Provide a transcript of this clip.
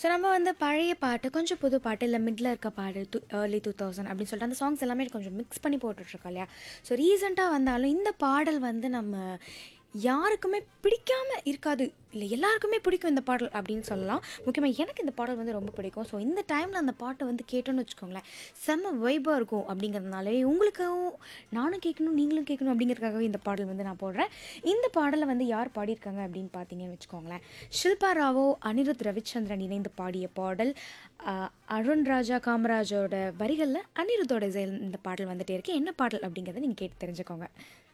நம்ம வந்து பழைய பாட்டு, கொஞ்சம் புது பாட்டு, இல்ல மிட்ல இருக்க பாட்டு து ஏர்லி 2000 அப்படின்னு சொல்லிட்டு அந்த சாங்ஸ் எல்லாமே கொஞ்சம் மிக்ஸ் பண்ணி போட்டுட்ருக்கோம் இல்லையா? ஸோ ரீசென்ட்டா வந்தாலும் இந்த பாடல் வந்து நம்ம யாருக்குமே பிடிக்காம இருக்காது. இல்ல எல்லாருக்குமே பிடிக்கும் இந்த பாடல் அப்படின்னு சொல்லலாம். முக்கியமா எனக்கு இந்த பாடல் வந்து ரொம்ப பிடிக்கும். ஸோ இந்த டைம்ல அந்த பாட்ட வந்து கேட்டோம்னு வச்சுக்கோங்களேன், செம்ம வைபா இருக்கும் அப்படிங்கிறதுனாலவே உங்களுக்காகவும் நானும் கேட்கணும், நீங்களும் கேட்கணும் அப்படிங்கிறதுக்காகவே இந்த பாடல் வந்து நான் போடுறேன். இந்த பாடல வந்து யார் பாடியிருக்காங்க அப்படின்னு பார்த்தீங்கன்னு வச்சுக்கோங்களேன், ஷில்பா ராவோ, அனிருத் ரவிச்சந்திரன் இணைந்து பாடிய பாடல். அ அருண் ராஜா காமராஜோட வரிகள்ல அனிருத்தோட இசையில இந்த பாடல் வந்துட்டே இருக்கு. என்ன பாடல் அப்படிங்கிறத நீங்க கேட்டு தெரிஞ்சுக்கோங்க.